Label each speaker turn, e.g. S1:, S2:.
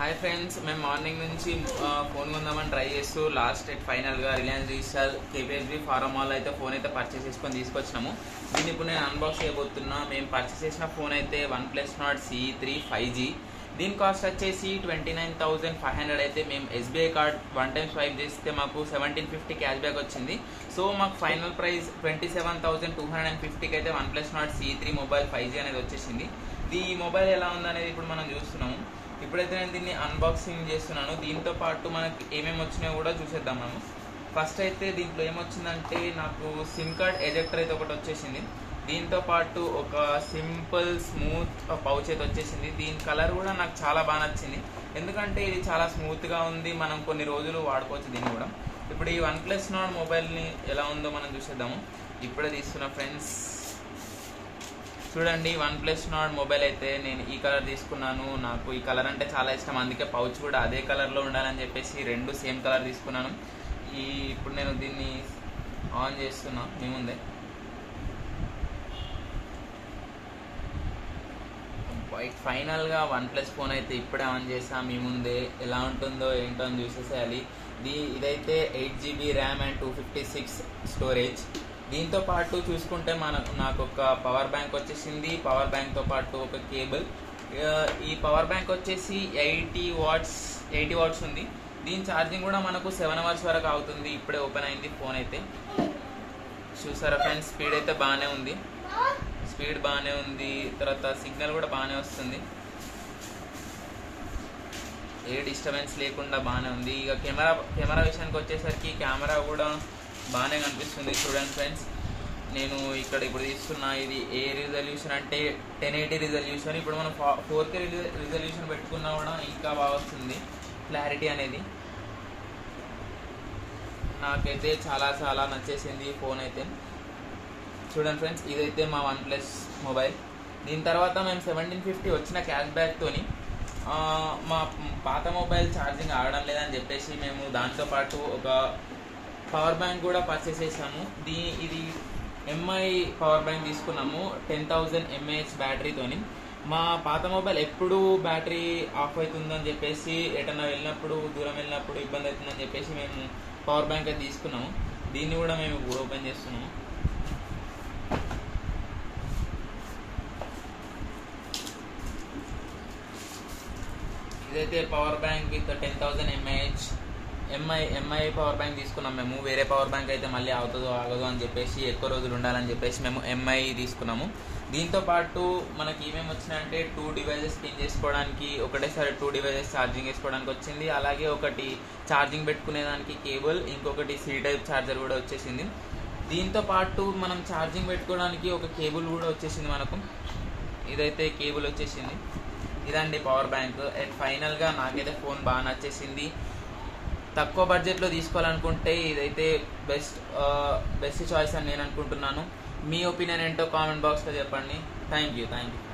S1: hi friends మేము morning నుంచి ఆ, ఫోన్ కొందామని ట్రై చేస్తూ లాస్ట్ డేట్ ఫైనల్గా Reliance Digital KPHB Forum mall అయితే ఫోన్ అయితే పర్చేస్ చేసుకొని తీసుకొచ్చినాము దీన్ని ఇప్పుడు నేను అన్బాక్స్ చేయబోతున్నా మేము పర్చేస్ చేసిన ఫోన్ అయితే OnePlus Nord C three five G దీని కాస్ట్ వచ్చేసి twenty nine thousand five hundred అయితే మేము SBI card one time swipe చేస్తే మాకు సెవెంటీన్ ఫిఫ్టీ క్యాష్ బ్యాక్ వచ్చింది సో మాకు final price twenty seven thousand two hundred and ఫిఫ్టీకి అయితే OnePlus Nord C three mobile five G అనేది వచ్చేసింది ఈ మొబైల్ ఎలా ఉందనేది ఇప్పుడు మనం చూస్తున్నాము ఇప్పుడైతే నేను దీన్ని అన్బాక్సింగ్ చేస్తున్నాను దీంతో పాటు మనకి ఏమేమి వచ్చినాయో కూడా చూసేద్దాం మనం ఫస్ట్ అయితే దీంట్లో ఏమొచ్చిందంటే నాకు సిమ్ కార్డ్ ఎజెక్టర్ అయితే ఒకటి వచ్చేసింది దీంతో పాటు ఒక సింపుల్ స్మూత్ పౌచ్ అయితే వచ్చేసింది దీని కలర్ కూడా నాకు చాలా బాగా నచ్చింది ఎందుకంటే ఇది చాలా స్మూత్గా ఉంది మనం కొన్ని రోజులు వాడుకోవచ్చు దీన్ని కూడా ఇప్పుడు ఈ వన్ ప్లస్ నాట్ మొబైల్ని ఎలా ఉందో మనం చూసేద్దాము ఇప్పుడే తీస్తున్న ఫ్రెండ్స్ చూడండి వన్ ప్లస్ నాట్ మొబైల్ అయితే నేను ఈ కలర్ తీసుకున్నాను నాకు ఈ కలర్ అంటే చాలా ఇష్టం అందుకే పౌచ్ కూడా అదే కలర్లో ఉండాలని చెప్పేసి రెండు సేమ్ కలర్ తీసుకున్నాను ఈ ఇప్పుడు నేను దీన్ని ఆన్ చేస్తున్నా మీ ముందే వైట్ ఫైనల్గా వన్ ప్లస్ ఫోన్ అయితే ఇప్పుడే ఆన్ చేసా మీ ముందే ఎలా ఉంటుందో ఏంటో అని చూసేసేయాలి దీ ఇదైతే eight GB RAM and two fifty six storage దీంతో పాటు చూసుకుంటే మనకు నాకు ఒక పవర్ బ్యాంక్ వచ్చేసింది పవర్ బ్యాంక్తో పాటు ఒక కేబుల్ ఆ, ఈ పవర్ బ్యాంక్ వచ్చేసి ఎయిటీ వాట్స్ ఎయిటీ వాట్స్ ఉంది దీని ఛార్జింగ్ కూడా మనకు సెవెన్ అవర్స్ వరకు అవుతుంది ఇప్పుడే ఓపెన్ అయింది ఫోన్ అయితే చూసారా ఫ్రెండ్స్ స్పీడ్ అయితే బాగానే ఉంది స్పీడ్ బాగానే ఉంది తర్వాత సిగ్నల్ కూడా బాగానే వస్తుంది ఏ డిస్టర్బెన్స్ లేకుండా బాగానే ఉంది ఇక కెమెరా కెమెరా విషయానికి వచ్చేసరికి కెమెరా కూడా బాగానే కనిపిస్తుంది చూడండి ఫ్రెండ్స్ నేను ఇక్కడ ఇప్పుడు తీస్తున్న ఇది ఏ రిజల్యూషన్ అంటే టెన్ ఎయిటీ రిజల్యూషన్ ఇప్పుడు మనం ఫోర్ కే రిజల్యూషన్ పెట్టుకున్నా కూడా ఇంకా బాగా వస్తుంది క్లారిటీ అనేది నాకైతే చాలా చాలా నచ్చేసింది ఈ ఫోన్ అయితే చూడండి ఫ్రెండ్స్ ఇదైతే మా వన్ ప్లస్ మొబైల్ దీని తర్వాత మేము సెవెంటీన్ ఫిఫ్టీ వచ్చిన క్యాష్ బ్యాక్తోని మా పాత మొబైల్ ఛార్జింగ్ ఆగడం లేదని చెప్పేసి మేము దాంతో పాటు ఒక పవర్ బ్యాంక్ కూడా పర్చేస్ చేసాము దీ ఇది ఎంఐ పవర్ బ్యాంక్ తీసుకున్నాము టెన్ థౌజండ్ ఎంఏహెచ్ బ్యాటరీతోని మా పాత మొబైల్ ఎప్పుడు బ్యాటరీ ఆఫ్ అవుతుందని చెప్పేసి ఎటన్నా వెళ్ళినప్పుడు దూరం వెళ్ళినప్పుడు ఇబ్బంది అవుతుందని చెప్పేసి మేము పవర్ బ్యాంక్ అయితే తీసుకున్నాము దీన్ని కూడా మేము ఇప్పుడు ఓపెన్ చేస్తున్నాము ఇదైతే power bank with ten thousand mAh MI MI power bank తీసుకున్నాం మేము వేరే పవర్ బ్యాంక్ అయితే మళ్ళీ అవుతుందో ఆగదో అని చెప్పేసి ఎక్కువ రోజులు ఉండాలని చెప్పేసి మేము ఎంఐ తీసుకున్నాము దీంతో పాటు మనకి ఏమేమి వచ్చినాయంటే టూ డివైజెస్ పిన్ చేసుకోవడానికి ఒకటేసారి టూ డివైజెస్ ఛార్జింగ్ చేసుకోవడానికి వచ్చింది అలాగే ఒకటి ఛార్జింగ్ పెట్టుకునేదానికి కేబుల్ ఇంకొకటి సి టైప్ ఛార్జర్ కూడా వచ్చేసింది దీంతో పాటు మనం ఛార్జింగ్ పెట్టుకోవడానికి ఒక కేబుల్ కూడా వచ్చేసింది మనకు ఇదైతే కేబుల్ వచ్చేసింది ఇదండి పవర్ బ్యాంక్ అండ్ ఫైనల్గా నాకైతే ఫోన్ బాగా నచ్చేసింది తక్కువ బడ్జెట్లో తీసుకోవాలనుకుంటే ఇదైతే బెస్ట్ బెస్ట్ చాయిస్ అని నేను అనుకుంటున్నాను మీ ఒపీనియన్ ఏంటో కామెంట్ బాక్స్లో చెప్పండి థ్యాంక్ యూ థ్యాంక్ యూ